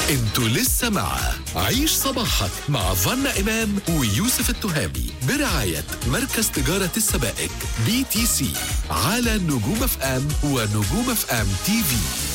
انتوا لسه مع عيش صباحك مع فنا إمام ويوسف التهامي برعاية مركز تجارة السبائك بي تي سي على نجوم اف ام ونجوم اف ام تي في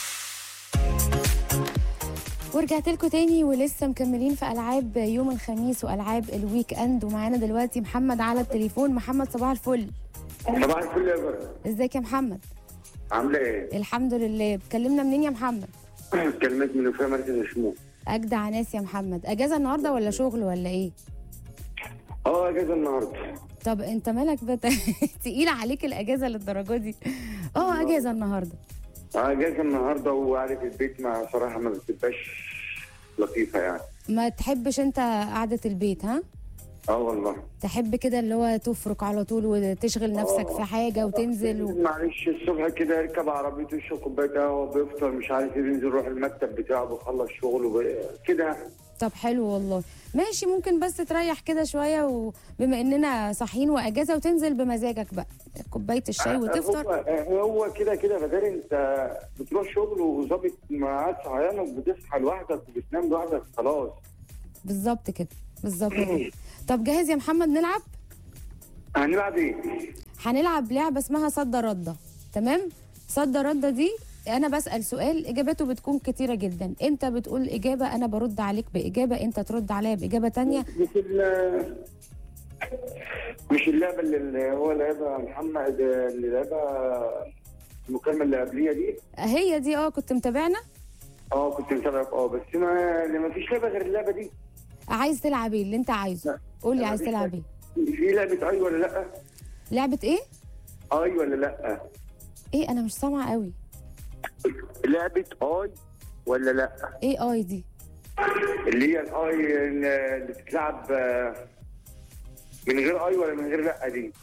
ورجعت لكم تاني ولسه مكملين في العاب يوم الخميس والعاب الويك اند ومعانا دلوقتي محمد على التليفون محمد صباح الفل صباح الفل يا برا ازيك يا محمد عامله ايه؟ الحمد لله بتكلمنا منين يا محمد كلمات من وفاء مركز الشموع اجدع ناس يا محمد اجازه النهارده ولا شغل ولا ايه اه اجازه النهارده طب انت مالك بت... تقيل عليك الاجازه للدرجه دي اه اجازه النهارده اه اجازه النهارده وقاعده في البيت مع صراحه ما بتبقاش لطيفه يعني ما تحبش انت قعده البيت ها اه والله تحب كده اللي هو تفرك على طول وتشغل نفسك في حاجه وتنزل و... معلش الصبح كده يركب عربيته يشرب كوبايه قهوه بيفطر مش عارف ايه بينزل يروح المكتب بتاعه بيخلص شغله وب- كده طب حلو والله ماشي ممكن بس تريح كده شويه وبما اننا صاحيين واجازه وتنزل بمزاجك بقى كوبايه الشاي وتفطر هو هو كده كده بدل انت بتروح شغل وظابط ميعاد صحيانك بتصحى لوحدك وبتنام لوحدك خلاص بالظبط كده بالظبط كده طب جاهز يا محمد نلعب هنلعب ايه؟ هنلعب لعبه اسمها صد رده تمام صد رده دي انا بسال سؤال اجابته بتكون كتيره جدا انت بتقول اجابه انا برد عليك باجابه انت ترد عليا باجابه تانية مش ال- مش اللعبه اللي هو لعبها محمد اللي لعبها المكالمه اللي قبليه دي هي دي اه كنت متابعنا اه كنت متابعك اه بس ما ما فيش لعبه غير اللعبه دي عايز تلعب ايه اللي انت عايزه لا. قول لي لا، عايز مفيش تلعب لعبة. ايه في لعبه اي ولا لا لعبه ايه اي ولا لا ايه انا مش سامعه قوي لعبه اي ولا لا ايه اي دي اللي هي الاي اللي بتتلعب آه، من غير اي ولا من غير لا دي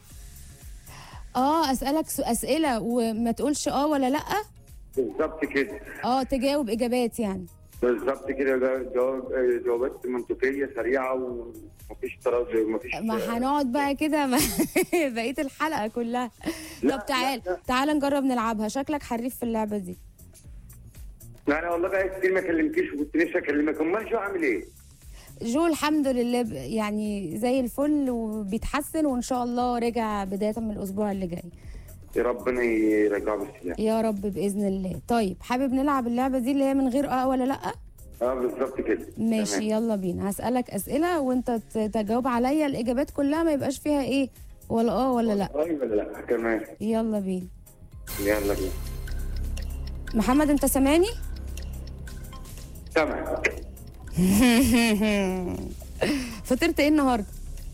اه اسالك سو- اسئله وما تقولش اه ولا لا بالظبط كده اه تجاوب اجابات يعني بالظبط كده جا- جواب آه، جوابات منطقيه سريعه ومفيش تراجع ومفيش ما هنقعد بقى كده ما- بقيه الحلقه كلها لا، طب تعال لا، لا. تعال نجرب نلعبها شكلك حريف في اللعبه دي لا انا والله بقى كتير ما كلمتكيش وكنت نفسي اكلمك امال شو عامل ايه؟ جو الحمد لله ب- يعني زي الفل وبيتحسن وان شاء الله رجع بدايه من الاسبوع اللي جاي يا ربنا يرجعه بالسلامه يا رب باذن الله طيب حابب نلعب اللعبه دي اللي هي من غير اه ولا لا اه بالظبط كده ماشي تمام. يلا بينا هسالك اسئله وانت ت- تجاوب عليا الاجابات كلها ما يبقاش فيها ايه ولا اه ولا لا اي ولا لا تمام يلا بينا يلا بينا محمد انت سامعني تمام فطرت ايه النهارده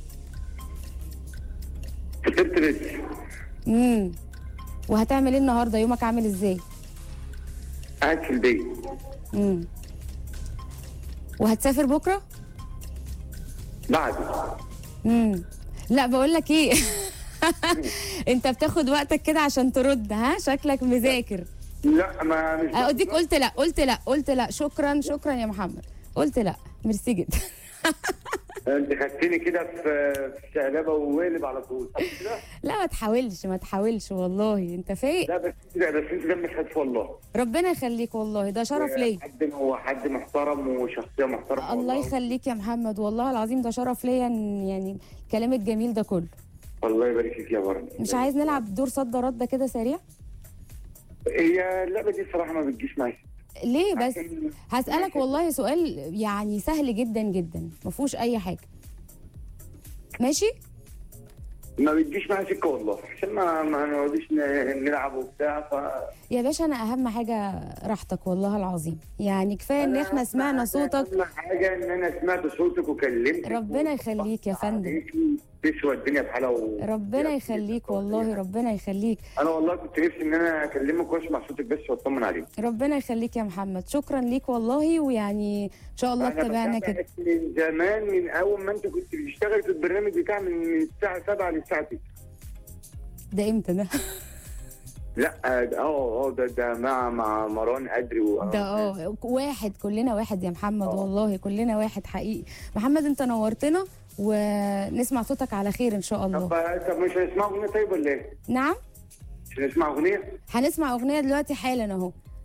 فطرت رز امم وهتعمل ايه النهارده يومك عامل ازاي قاعد في البيت امم وهتسافر بكره بعد امم لا بقول لك ايه انت بتاخد وقتك كده عشان ترد ها شكلك مذاكر لا ما مش اديك قلت لا قلت لا قلت لا شكرا شكرا يا محمد قلت لا ميرسي جدا انت خدتني كده في في الشقلبه ووالب على طول صح كده؟ لا ما تحاولش ما تحاولش والله انت فايق لا بس لا بس انت دمك خفيف والله ربنا يخليك والله ده شرف ليا حد هو حد محترم وشخصيه محترمه الله والله. يخليك يا محمد والله العظيم ده شرف ليا إن يعني الكلام الجميل ده كله الله يبارك فيك يا برد مش عايز نلعب دور صد رد كده سريع هي اللعبه دي الصراحه ما بتجيش معايا ليه بس عشان- هسألك والله سؤال يعني سهل جدا جدا ما فيهوش اي حاجه ماشي ما بتجيش معايا سكه والله عشان ما ما نقعدش ن- نلعب وبتاع ف يا باشا انا اهم حاجه راحتك والله العظيم يعني كفايه ان احنا سمعنا صوتك اهم حاجه ان انا سمعت صوتك وكلمتك ربنا يخليك يا فندم عليكي، تسوى الدنيا بحالها و... ربنا يخليك والله ربنا يخليك انا والله كنت نفسي ان انا اكلمك واسمع صوتك بس واطمن عليك ربنا يخليك يا محمد شكرا ليك والله ويعني ان شاء الله انا اتبعنا كده بتابعك من زمان من اول ما انت كنت بتشتغل في البرنامج بتاع من الساعه 7 للساعه 9 ده امتى ده لا اه اه ده ده مع مع مروان قدري و... ده اه واحد كلنا واحد يا محمد والله كلنا واحد حقيقي محمد انت نورتنا ونسمع صوتك على خير ان شاء الله طب طب مش هنسمع اغنيه طيب ولا ايه؟ نعم مش هنسمع اغنيه؟ هنسمع اغنيه دلوقتي حالا اهو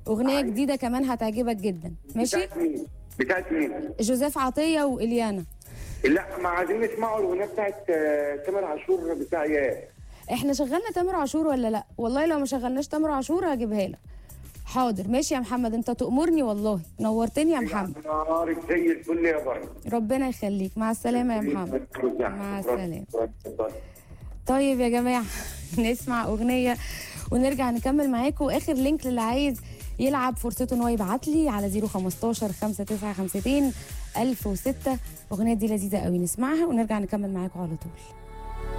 اغنيه جديده كمان هتعجبك جدا ماشي بتاعت مين؟ بتاعت مين؟ جوزيف عطيه واليانا لا ما عايزين نسمعوا الاغنيه بتاعت آه، تامر عاشور بتاع ياه احنا شغلنا تامر عاشور ولا لا والله لو ما شغلناش تامر عاشور هجيبها لك حاضر ماشي يا محمد انت تأمرني والله نورتني يا محمد نهارك زي الفل يا بني ربنا يخليك مع السلامه يا محمد مع السلامه طيب يا جماعة نسمع أغنية ونرجع نكمل معاكم آخر لينك للي عايز يلعب فرصته ان هو يبعت لي على 015 5952 1006 الأغنية دي لذيذة قوي نسمعها ونرجع نكمل معاكم على طول